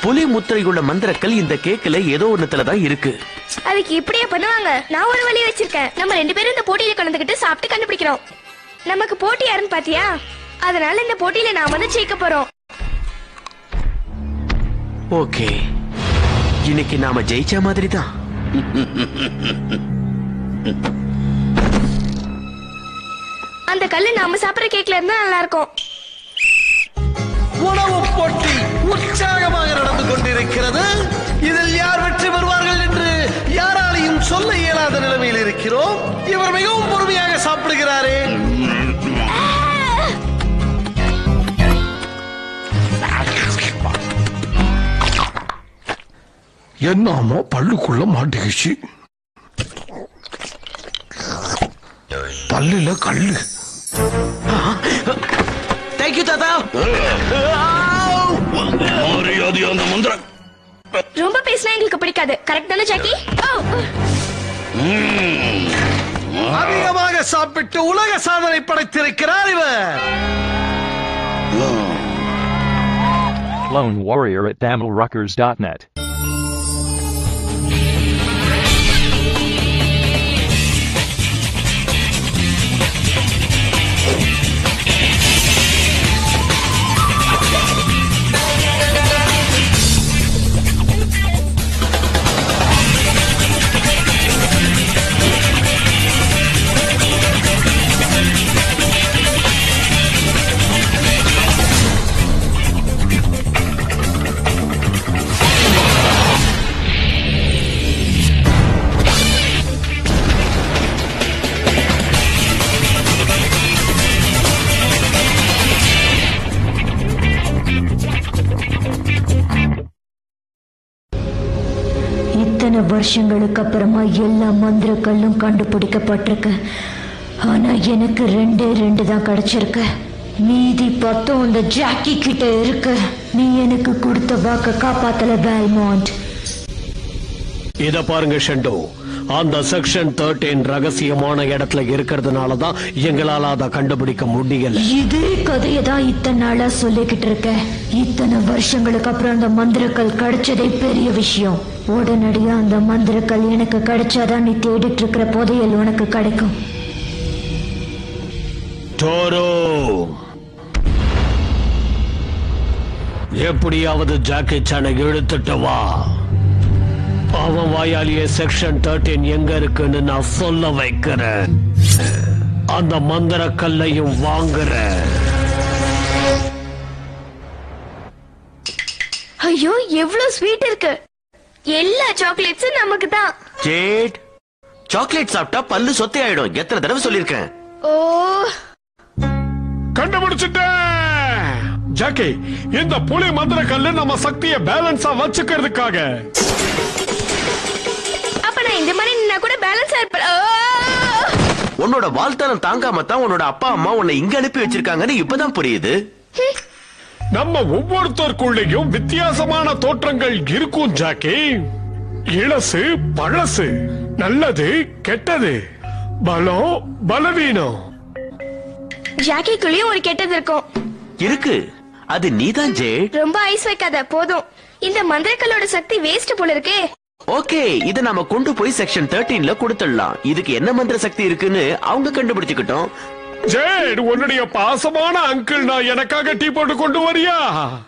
புலி முத்திரையுள்ள மந்திரக்கல் இந்த கேக்குல ஏதோ ஒண்ணுத்துல தான் இருக்கு அதுக்கு இப்படியே பண்ணுவாங்க நான் ஒரு வழி வச்சிருக்கேன் நம்ம ரெண்டு பேரும் இந்த போட்டியில கலந்துக்கிட்டு சாப்பிட்டு கண்டுபிடிக்கிறோம் நமக்கு போட்டி யாருன்னு பாத்தியா அதனால இந்த போட்டியில நாம வந்து ஜெயிக்க போறோம் ஓகே இன்னைக்கு நாம ஜெயிச்ச மாதிரி தான் அந்த கல்லு நாம சாப்பிடுற கேக்ல இருந்தா நல்லா இருக்கும் உணவு போட்டி உற்சாகமாக நடந்து கொண்டிருக்கிறது இதில் யார் வெற்றி பெறுவார்கள் என்று யாராலையும் சொல்ல இயலாத நிலைமையில் இருக்கிறோம் இவர் மிகவும் பொறுமையாக சாப்பிடுகிறாரே என்னமோ பல்லுக்குள்ள மாட்டிக்கிச்சு பல்லுல கல்லு தேங்க்யூ தாத்தா மரியாதையா அந்த மந்திரம் ரொம்ப பேசினா எங்களுக்கு பிடிக்காது கரெக்ட் தானே ஜாக்கி ஓ, அதிகமாக சாப்பிட்டு உலக சாதனை படைத்திருக்கிறார் இவர் Lone Warrior at DamelRuckers.net. இத்தனை வருஷங்களுக்கு அப்புறமா எல்லா மந்திர கல்லும் கண்டுபிடிக்கப்பட்டிருக்கு ஆனா எனக்கு ரெண்டே ரெண்டு தான் கிடைச்சிருக்கு மீதி பத்தும் இந்த ஜாக்கி கிட்ட இருக்கு நீ எனக்கு கொடுத்த வாக்க காப்பாத்தல வேல்மாண்ட் இத பாருங்க ஷெண்டோ அந்த செக்ஷன் தேர்ட்டீன் ரகசியமான இடத்துல இருக்கிறதுனால தான் எங்களால அதை கண்டுபிடிக்க முடியல இதே கதையை தான் இத்தனை நாளா சொல்லிக்கிட்டு இருக்க இத்தனை வருஷங்களுக்கு அப்புறம் அந்த மந்திரக்கல் கிடைச்சதே பெரிய விஷயம் உடனடியா அந்த மந்திரக்கல் எனக்கு கிடைச்சாதான் நீ தேடிட்டு இருக்கிற புதையல் உனக்கு கிடைக்கும் டோரோ எப்படியாவது ஜாக்கி சானை இழுத்துட்டு வா அவன் வாயாலேயே செக்ஷன் தேர்ட்டீன் எங்க இருக்குன்னு நான் சொல்ல வைக்கிறேன் அந்த மந்திர கல்லையும் வாங்குறேன் ஐயோ எவ்வளவு ஸ்வீட் இருக்கு எல்லா சாக்லேட்ஸும் நமக்கு தான் ஜேட் சாக்லேட் சாப்பிட்டா பல்லு சொத்தை ஆயிடும் எத்தனை தடவை சொல்லிருக்கேன் ஓ கண்டுபிடிச்சிட்டேன் ஜாக்கி இந்த புலி மந்திர கல்லு நம்ம சக்தியை பேலன்ஸா வச்சுக்கிறதுக்காக அப்ப நான் இந்த மாதிரி நின்னா கூட பேலன்ஸ் இருப்பேன் ஓ! உன்னோட வாழ்த்தனம் தாங்காம தான் உன்னோட அப்பா அம்மா உன்னை இங்க அனுப்பி வச்சிருக்காங்கன்னு இப்பதான் புரியுது நம்ம ஒவ்வொருத்தருக்குள்ளேயும் வித்தியாசமான தோற்றங்கள் இருக்கும் ஜாக்கி இளசு பழசு நல்லது கெட்டது பலம் பலவீனம் ஜாக்கிக்குள்ளேயும் ஒரு கெட்டது இருக்கும் இருக்கு அது நீதான் ஜேட் ரொம்ப ஐஸ் வைக்காத போதும் இந்த மந்திரக்கல்லோட சக்தி வேஸ்ட் போல இருக்கே ஓகே இத நாம கொண்டு போய் செக்ஷன் தேர்ட்டீன்ல கொடுத்துடலாம் இதுக்கு என்ன மந்திர சக்தி இருக்குன்னு அவங்க கண்டுபிடிச்சுக்கிட்டோம் ஜேட் உன்னுடைய பாசமான அங்கிள் நான் எனக்காக டீ போட்டு கொண்டு வரியா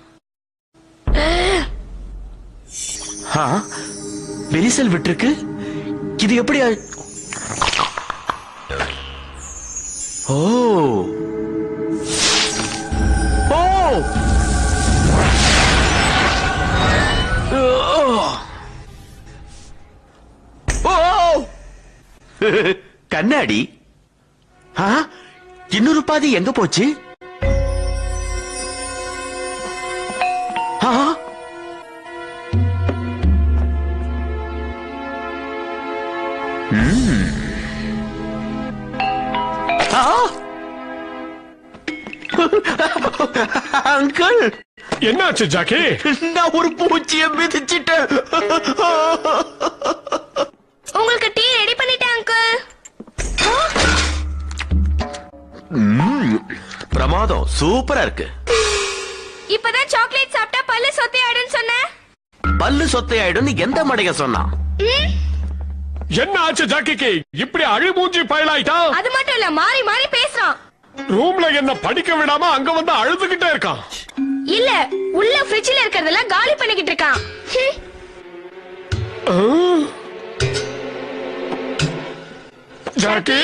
ஆ, விரிசல் விட்டுருக்கு இது எப்படி ஆ- ஓ ஓ ஓ கண்ணாடி ஆ, இன்னொரு பாதி எங்க போச்சு ஆ ஆ! அங்கிள் என்னாச்சு ஜாக்கி நான் ஒரு பூச்சிய மிதிச்சிட்டேன் உங்களுக்கு டீ ரெடி பண்ணிட்டேன் அங்கிள் ம்ம். பிரமாதம் சூப்பரா இருக்கு இப்பதான் சாக்லேட் சாப்பிட்டா பல்லு சொத்தையாடுன்னு சொன்னேன் பல்லு சொத்தையாயிடும்னு எந்த மடைய சொன்னான் என்ன ஆச்சு ஜாக்கிக்கு இப்படி அழுமூஞ்சி பயலாயிட்டா அது மட்டும் இல்ல மாறி மாறி பேசுறான் ரூம்ல என்ன படிக்க விடாம அங்க வந்து அழுதுகிட்டே இருக்கான் இல்ல உள்ள ஃப்ரிட்ஜ்ல இருக்கறதெல்லாம் காலி பண்ணிக்கிட்டு இருக்கான் ஹம். ஜாக்கி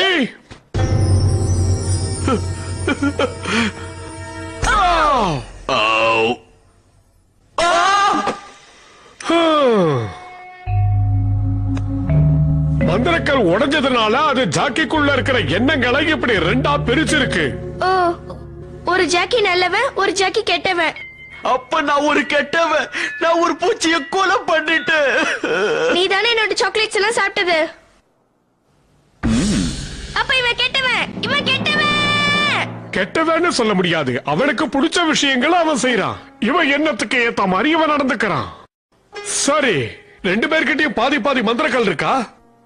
மந்திரக்கல் உடைஞ்சதுனால அது ஜாக்கிக்குள்ள இருக்கிற எண்ணங்களை இப்படி ரெண்டா பிரிச்சிருக்கு ஓ ஒரு ஜாக்கி நல்லவன் ஒரு ஜாக்கி கெட்டவன் அப்ப நான் ஒரு கெட்டவன் நான் ஒரு பூச்சிய கொலை பண்ணிட்டேன் நீ தானே என்னோட சாக்லேட்ஸ் எல்லாம் சாப்பிட்டது அப்ப இவன் கெட்டவன் இவன் கெட்டவன் கெட்டவன்னு சொல்ல முடியாது அவனுக்கு பிடிச்ச விஷயங்களை அவன் செய்யறான் இவன் எண்ணத்துக்கு ஏத்த மாதிரி இவன் நடந்துக்கிறான் சரி ரெண்டு பேர்கிட்டயும் பாதி பாதி மந்திரக்கல் இருக்கா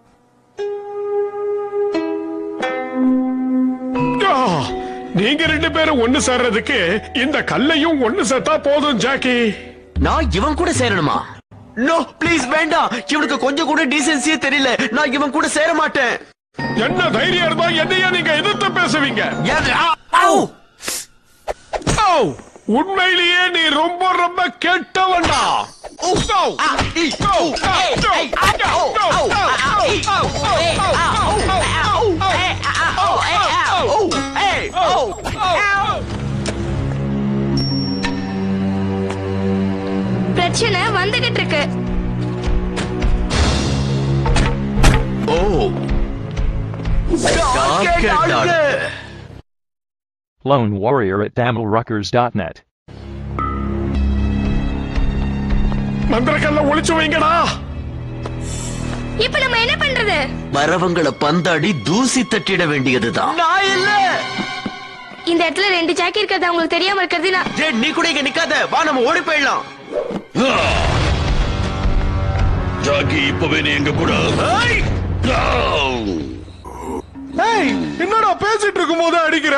ஆ, நீங்க ரெண்டு பேரும் ஒண்ணு சேர்றதுக்கு இந்த கல்லையும் ஒண்ணு சேர்த்தா போதும் ஜாக்கி நான் இவன் கூட சேரணுமா நோ ப்ளீஸ் வேண்டாம் இவனுக்கு கொஞ்சம் கூட டீசென்சியே தெரியல நான் இவன் கூட சேர மாட்டேன் என்ன தைரியம் இருந்தா என்னையா நீங்க எதிர்த்து பேசுவீங்க ஏன்- ஆ, ஆவ். ஓ, உண்மையிலேயே நீ ரொம்ப ரொம்ப கெட்டவன்டா ஓ, ஓ, ஆ, இ, ஓ, ஊ, ஓ, ஏய், ஓ, ஏய், ஆ, ஓ, ஓ, ஓ, ஓ, ஓ, ஆ, ஓ, இ, ஓ, ஊ, ஓ, ஏய், ஓ, ஆ, ஓ, ஓ, ஓ, ஏய், ஆ, ஓ, ஓ, ஏய், ஆ, ஓ, ஏய், ஆ, ஓ, ஏய், ஓ, ஓ. பிரச்சனை வந்துகிட்டு இருக்கு ஓ டார்கெட் ஆடுக. Lone Warrior at DamelRuckers.net. மந்திரக்கல்ல ஒளிச்சு வைங்கடா இப்ப நம்ம என்ன பண்றது வரவங்களை பந்தாடி தூசி தட்டிட வேண்டியதுதான் நான் இல்ல இந்த இடத்துல ரெண்டு ஜாக்கி இருக்கிறது அவங்களுக்கு தெரியாம இருக்கிறது நான் டேய், நீ கூட இங்க நிக்காத வா நம்ம ஓடி போயிடலாம் ஜாக்கி இப்பவே நீ எங்க கூட ஏய்! ஏய் என்னடா பேசிட்டு இருக்கும் போது அடிக்கிற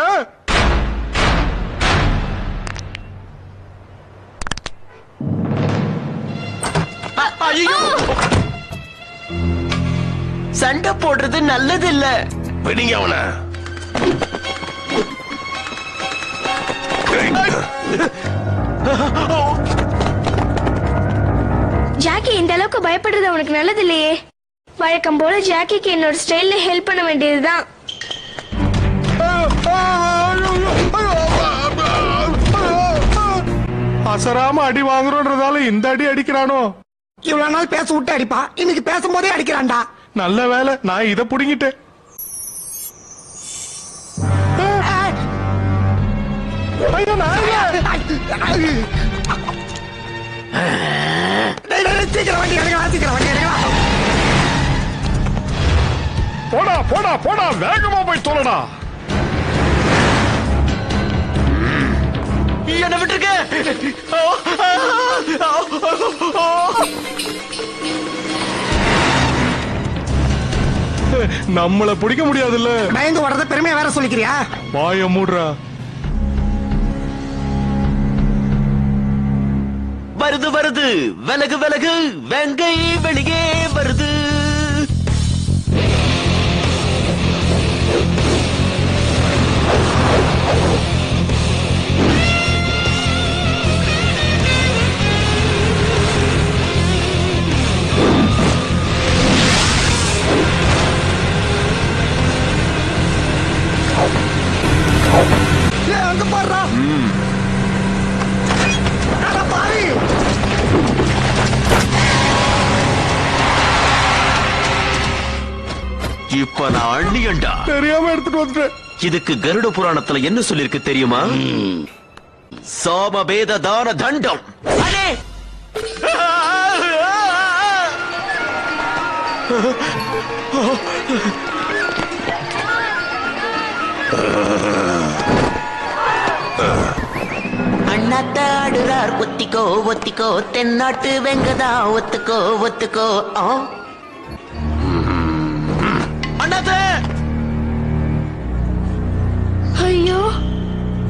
அ- ஐயோ! சண்டை போடுறது நல்லது இல்ல பிடிங்க அவன ஜாக்கி இந்த அளவுக்கு பயப்படுறது அவனுக்கு நல்லது இல்லையே வழக்கம் போல ஜாக்கிக்கு என்னோட ஸ்டைல்ல ஹெல்ப் பண்ண வேண்டியதுதான் அசராம அடி வாங்குறோன்றதால இந்த அடி அடிக்கிறானோ இவ்வளவு நாள் பேச விட்டு அடிப்பான் இன்னைக்கு பேசும்போதே அடிக்கிறான்டா நல்ல வேலை நான் இத புடுங்கிட்டேன் ஐயோ, நான் இல்ல. டேய், டேய், டேய், சீக்கிரம் வண்டி எடுக்கலாம் சீக்கிரம் வண்டி எடுக்கலாம் போடா போடா போடா வேகமா போய் தொலைடா என்ன விட்டுருக்க ஓ, ஆ, ஆ, ஆ. நம்மள பிடிக்க முடியாதுல்ல பயந்து ஓடுறத பெருமையா வேற சொல்லிக்கிறியா வாய மூடுறா வருது வருது விலகு விலகு வெங்கை வெளியே வருது ஏய், அங்க பாடுறா அட பாவி இப்ப நான் அண்ணியண்டா தெரியாம எடுத்துட்டு வந்துட்டேன் இதுக்கு கருட புராணத்துல என்ன சொல்லிருக்கு தெரியுமா சாமபேத தான தண்டம் அடே! அண்ணாத்த ஆடுறார் ஒத்திக்கோ ஒத்திக்கோ தென்னாட்டு வெங்கதா ஒத்துக்கோ ஒத்துக்கோ ஆ? அண்ணாத்த ஐயோ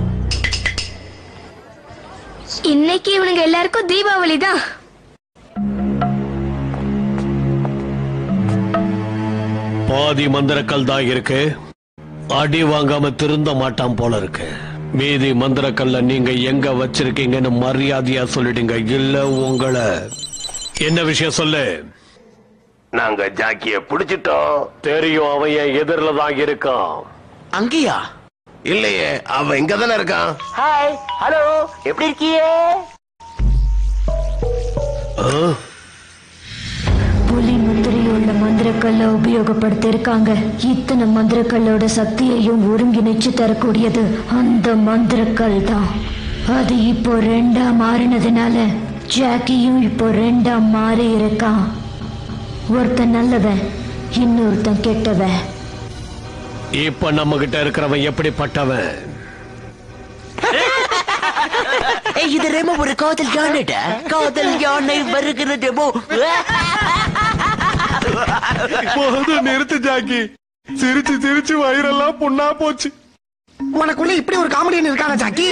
இன்னைக்கு இவனுங்க எல்லாருக்கும் தீபாவளி தான் பாதி மந்திரக்கல் தான் இருக்கு அடி வாங்காம திருந்த மாட்டான் போல இருக்கு மீதி மந்திரக்கல்ல நீங்க எங்க வச்சிருக்கீங்கன்னு மரியாதையா சொல்லிடுங்க இல்ல உங்களை என்ன விஷயம் சொல்லு நாங்க ஜாக்கிய பிடிச்சிட்டோம் தெரியும் அவன் என் எதிரில தான் இருக்கான் அங்கேயா இல்லையே அவன் இங்க தானே இருக்கான் ஹாய் ஹலோ எப்படி இருக்கீங்க புலி முத்திரையுள்ள மந்திரக்கல்ல உபயோகப்படுத்திருக்காங்க இத்தனை மந்திரக்கல்லோட சக்தியையும் ஒருங்கிணைச்சு தரக்கூடியது அந்த மந்திரக்கல் தான் அது இப்போ ரெண்டா மாறினதுனால ஜாக்கியும் இப்போ ரெண்டா மாறி இருக்கான் ஒருத்தன் நல்லவன் இன்னொருத்தன் கெட்டவன் இப்ப நம்ம கிட்ட இருக்கிறவன் எப்படிப்பட்டவன் ஏய், இது ரெமோ ஒரு காதல் யானைடா காதல் யானை வருகிற டெமோ போதும் நிறுத்து ஜாக்கி சிரிச்சு சிரிச்சு வயிறெல்லாம் புண்ணா போச்சு உனக்குள்ள இப்படி ஒரு காமெடியன் இருக்கானா ஜாக்கி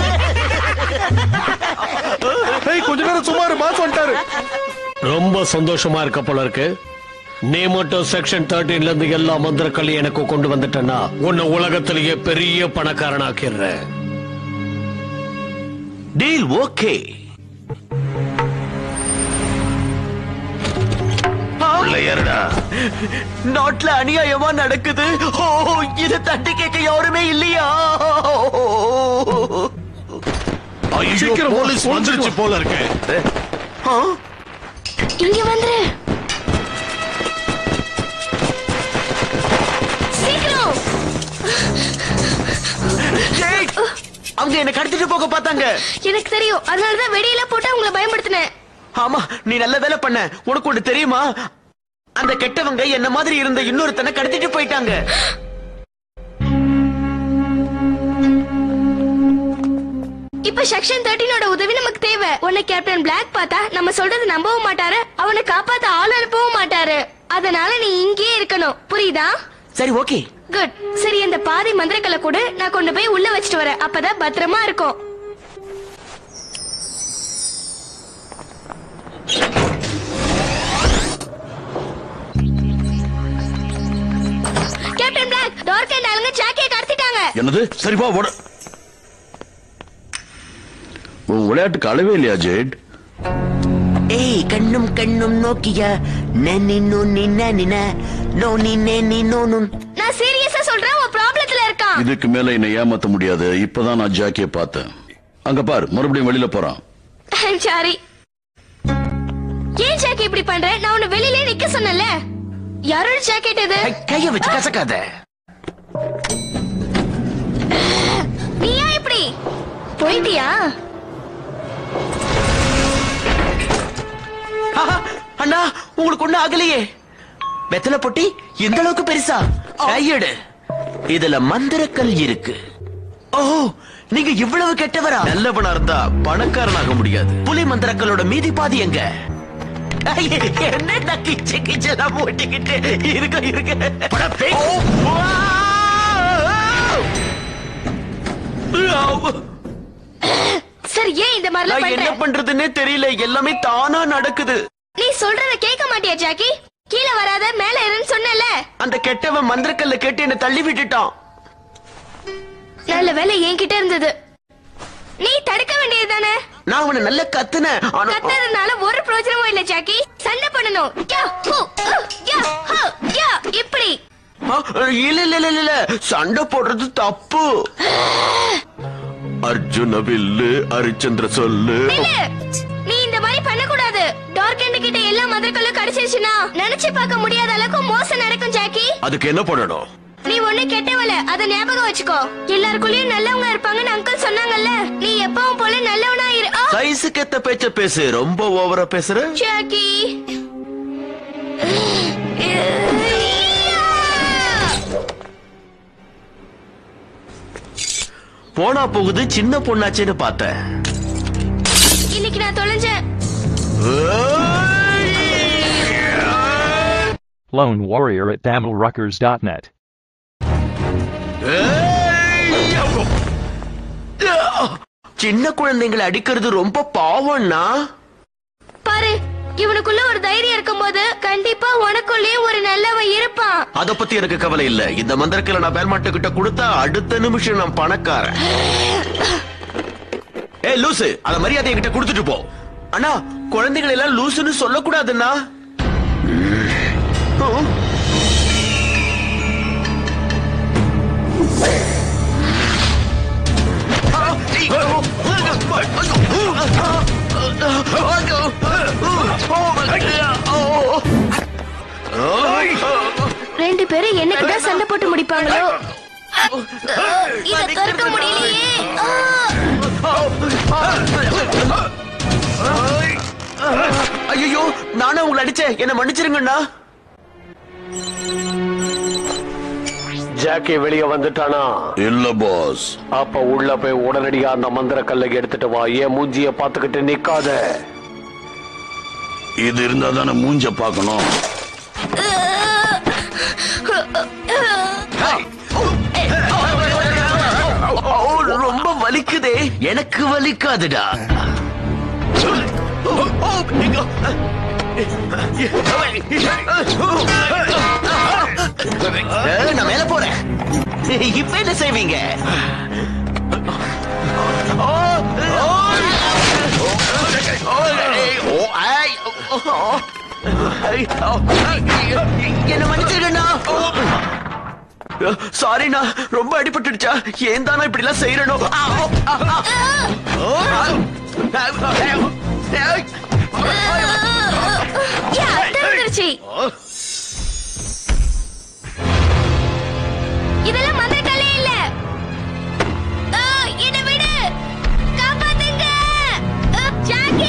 ஏய் கொஞ்ச நேரம் சுமார் பாஸ் வந்துட்டாரு ரொம்ப சந்தோஷமா இருக்க போல இருக்கு நீ மட்டும் செக்ஷன் தேர்ட்டீன்ல இருந்து எல்லா மந்திரக்கல்லையும் எனக்கு கொண்டு வந்துட்டேன்னா உன்னை உலகத்திலேயே பெரிய பணக்காரனாக்கிடுறேன் டீல் ஓகே உள்ள ஏறுடா நாட்டுல அநியாயமா நடக்குது ஓ இது தட்டி கேட்க யாருமே இல்லையா ஐயோ சீக்கிரம் வா, போலீஸ் வந்துருச்சு போல இருக்கு ஆ? இங்க வந்துரு சீக்கிரம் ஜெய்! அவங்க என்ன கடத்திட்டு போக பார்த்தாங்க எனக்கு தெரியும் அதனாலதான் வெடியெல்லாம் போட்டு அவங்கள பயன்படுத்தினேன் ஆமா நீ நல்ல வேலை பண்ண உனக்கு ஒண்ணு தெரியுமா அந்த கெட்டவங்க என்ன மாதிரி இருந்த இன்னொருத்தனை கடத்திட்டு போயிட்டாங்க இப்ப செக்ஷன் தேர்ட்டினோட உதவி நமக்கு தேவை உன்னை கேப்டன் பிளாக் பார்த்தா நம்ம சொல்றது நம்பவும் மாட்டாரு அவனை காப்பாத்த ஆள் அனுப்பவும் மாட்டாரு அதனால நீ இங்கேயே இருக்கணும் புரியுதா சரி ஓகே குட் சரி இந்த பாதி மந்திரக்கலை கூட நான் கொண்டு போய் உள்ள வச்சுட்டு வரேன் அப்பதான் பத்திரமா இருக்கும் கேப்டன் பிளாக் டார்க் அண்ட் ஆளுங்க ஜாக்கியை கடத்திட்டாங்க என்னது சரி வா ஓட உன் விளையாட்டுக்கு அளவே இல்லையா ஜெட் ஏய் கண்ணும் கண்ணும் நோக்கிய நன்னி நுண்ணி நன்னின நோ நீ நென்னி நோ நுண் நான் சீரியஸா சொல்றேன் உன் ப்ராப்ளத்துல இருக்கான் இதுக்கு மேல என்னை ஏமாத்த முடியாது இப்பதான் நான் ஜாக்கிய பார்த்தேன் அங்க பார் மறுபடியும் வெளியில போறான் ஐம் சாரி ஏன் ஜாக்கி இப்படி பண்ற நான் உன்னை வெளியிலே நிக்க சொன்னேன்ல யாரோட ஜாக்கெட் இது ஐ, கைய வச்சு கசக்காத நீ ஏன் இப்படி போயிட்டியா ஆஹா, அண்ணா உங்களுக்கு ஒண்ணு ஆகலையே வெத்தலை பொட்டி எந்த அளவுக்கு பெருசா கையெடு இதுல மந்திரக்கல் இருக்கு ஓ நீங்க இவ்வளவு கெட்டவரா நல்லவனா இருந்தா பணக்காரனாக முடியாது புலி மந்திரக்கல்லோட மீதி பாதி எங்க ஐயே, என்ன கிச்சு கிச்செல்லாம் ஓட்டிக்கிட்டு இருக்க இருக்க ஓ, வா! சரி ஏன் இந்த மாதிரிலாம் நான் என்ன பண்ற பண்றதுன்னே தெரியல எல்லாமே தானா நடக்குது நீ சொல்றத கேட்க மாட்டியா ஜாக்கி கீழே வராத மேல இருன்னு சொன்னல அந்த கெட்டவன் மந்திரக்கல்ல கேட்டு என்ன தள்ளி விட்டுட்டான் நல்ல வேலை என்கிட்ட இருந்தது நீ தடுக்க வேண்டியது தானே நான் அவனை நல்ல கத்துனேன் ஆனா கத்துறதுனால ஒரு பிரயோஜனமும் இல்ல ஜாக்கி சண்டை பண்ணணும் யா, ஹூ, ஹு, யா, ஹு, யா, இப்படி ஆ, இல்ல இல்ல இல்ல இல்ல சண்டை போடுறது தப்பு அர்ஜுன வில்லு ஹரிச்சந்திர சொல்லு நில்லு. நீ இந்த மாதிரி பண்ண கூடாது டார்க் எண்ட் கிட்ட எல்லா மதர்களும் கிடைச்சிருச்சுன்னா நினைச்சு பார்க்க முடியாத அளவுக்கு மோசம் நடக்கும் ஜாக்கி அதுக்கு என்ன பண்ணணும் நீ ஒண்ணு கெட்டவல அத ஞாபகம் வச்சுக்கோ எல்லாருக்குள்ளயும் நல்லவங்க இருப்பாங்கன்னு அங்கிள் சொன்னாங்கல்ல நீ எப்பவும் போல நல்லவனா இரு ஆ, சைஸுக்கு ஏத்த பேச்ச பேசு ரொம்ப ஓவரா பேசுற ஜாக்கி போனா போகுது சின்ன பொண்ணாச்சேன்னு பார்த்தேன் இன்னைக்கு நான் தொலைஞ்சேன் Lone Warrior at DamelRuckers.net. சின்ன குழந்தைங்களை அடிக்கிறது ரொம்ப பாவம்னா பாரு இவனுக்குள்ள ஒரு தைரியம் இருக்கும்போது கண்டிப்பா உனக்குள்ளேயும் ஒரு நல்லவன் இருப்பான் அத பத்தி எனக்கு கவலை இல்ல இந்த மந்திரக்கல நான் பேல்மாட்டு கிட்ட கொடுத்தா அடுத்த நிமிஷம் நான் பணக்காரன் ஏய் லூசு அத மரியாதை என்கிட்ட கொடுத்துட்டு போ அண்ணா குழந்தைகள் எல்லாம் லூசுன்னு சொல்லக்கூடாதுண்ணா ம். ரெண்டு பேரும் என்னைக்குதான் சண்டை போட்டு முடிப்பாங்களோ இத திறக்க முடியலையே ஐயோ நானும் உங்களை அடிச்சேன் என்ன மன்னிச்சிருங்கண்ணா ஜாக்கி வெளியே வந்துட்டானா இல்ல பாஸ் அப்ப உள்ள போய் உடனடியா அந்த மந்திர கல்லை எடுத்துட்டு வா ஏன் மூஞ்சிய பாத்துக்கிட்டு நிக்காத இது இருந்தா தானே மூஞ்ச பார்க்கணும் ஓ, ரொம்ப வலிக்குதே எனக்கு வலிக்காதுடா ஏய், நான் மேல போறேன் இப்ப என்ன செய்வீங்க ஓ, ஓ, ஓ, ஏய், ஓ, ஐ, ஓ, ஓ, ஐ, ஓ, என்ன மன்னிச்சிருக்கண்ணா சாரிண்ணா ரொம்ப அடிபட்டுடுச்சா ஏன் தானா இப்படி எல்லாம் செய்யறனோ யா, திறந்துருச்சு இதெல்லாம் மந்திரக்கல்லே இல்ல ஆ, என்னை விடு காப்பாத்துங்க ஆ, ஜாக்கி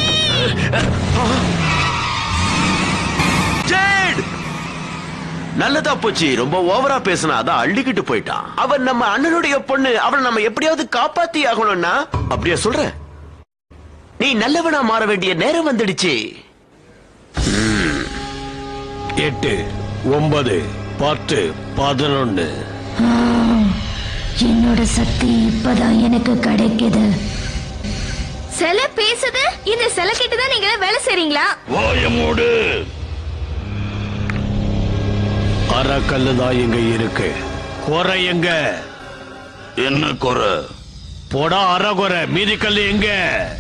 ஜேட் நல்லதா போச்சு ரொம்ப ஓவரா பேசினா அதான் அள்ளிக்கிட்டு போயிட்டான் அவன் நம்ம அண்ணனுடைய பொண்ணு அவனை நம்ம எப்படியாவது காப்பாத்தி ஆகணும்னா அப்படியா சொல்ற நீ நல்லவனா மாற வேண்டிய நேரம் வந்துடுச்சு எட்டு ஒன்பது பத்து பதினொன்னு என்னோட சக்தி இப்பதான் எனக்கு கிடைக்குது சிலை பேசுது இந்த சிலை கிட்ட தான் நீங்க வேலை செய்றீங்களா வாய மூடு அறக்கல்லு தான் இங்க இருக்கு குறை எங்க என்ன குறை போடா அறகுறை மீதி கல்லு எங்க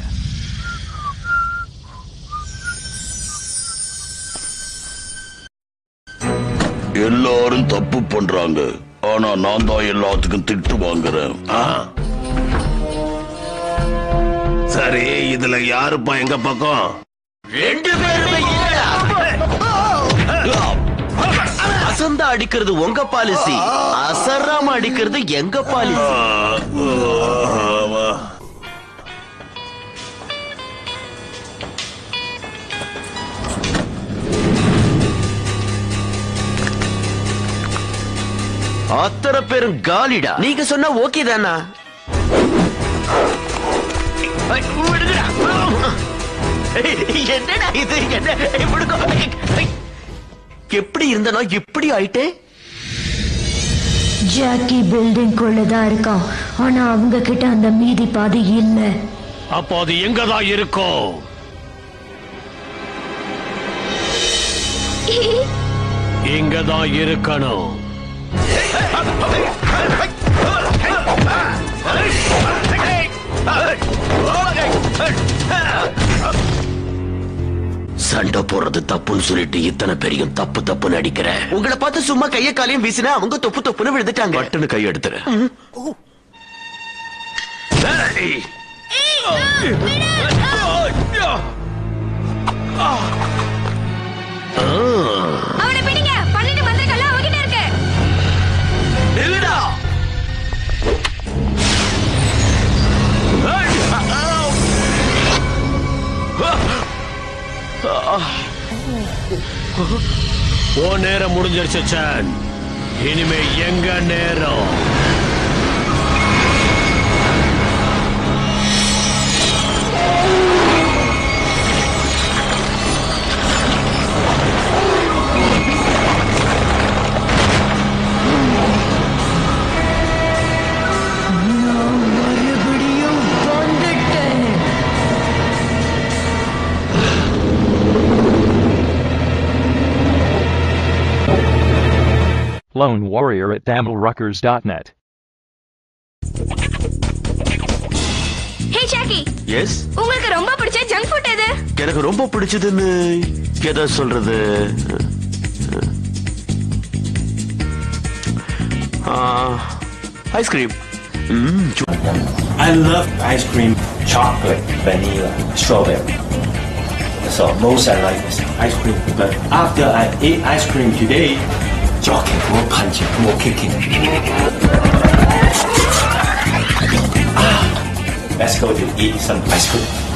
எல்லாரும் தப்பு பண்றாங்க ஆனா நான் தான் எல்லாத்துக்கும் திட்டு வாங்குறேன் சரி இதுல யாருப்பா எங்க பக்கம் ரெண்டு பேருமே இல்லடா. அசந்தா அடிக்கிறது உங்க பாலிசி அசராம அடிக்கிறது எங்க பாலிசி அத்தனை பேரும் காலிடா நீங்க சொன்னா ஓகே தானா ஐ, விடுங்கடா. என்னடா இது என்ன விடுங்க. ஐ, எப்படி இருந்தனோ இப்படி ஆயிட்டே ஜாக்கி பில்டிங் தான் இருக்கான் ஆனா அவங்க கிட்ட அந்த மீதி பாதி இல்ல அப்போ அது எங்க தான் இருக்கும் இங்க தான் இருக்கணும் சண்டை போடுறது தப்புன்னு சொல்லிட்டு இத்தனை பேரையும் தப்பு தப்புன்னு அடிக்கிற உங்களை பார்த்து சும்மா கைய காலையும் வீசினா அவங்க தொப்பு தொப்புன்னு விழுந்துட்டாங்க பட்டுன்னு கை எடுத்துரு ஏய். அவனை பிடிங்க பன்னெண்டு மந்திரக்கல்ல அவகிட்ட இருக்கு நில்லுடா. ஓ நேரம் முடிஞ்சிருச்சு சான் இனிமே எங்க நேரம் மறுபடியும் வந்துட்டேன் Lone Warrior at tamilruckers.net. ஹே ஜாக்கி எஸ் உங்களுக்கு ரொம்ப பிடிச்ச ஜங்க் ஃபுட் எது எனக்கு ரொம்ப பிடிச்சதுன்னு எதை சொல்றது ice cream I love ice cream, chocolate, vanilla, strawberry. So most I like is ice cream. But after I ate ice cream today, jogging, more punching, more kicking. Ah, let's go to eat some ice cream.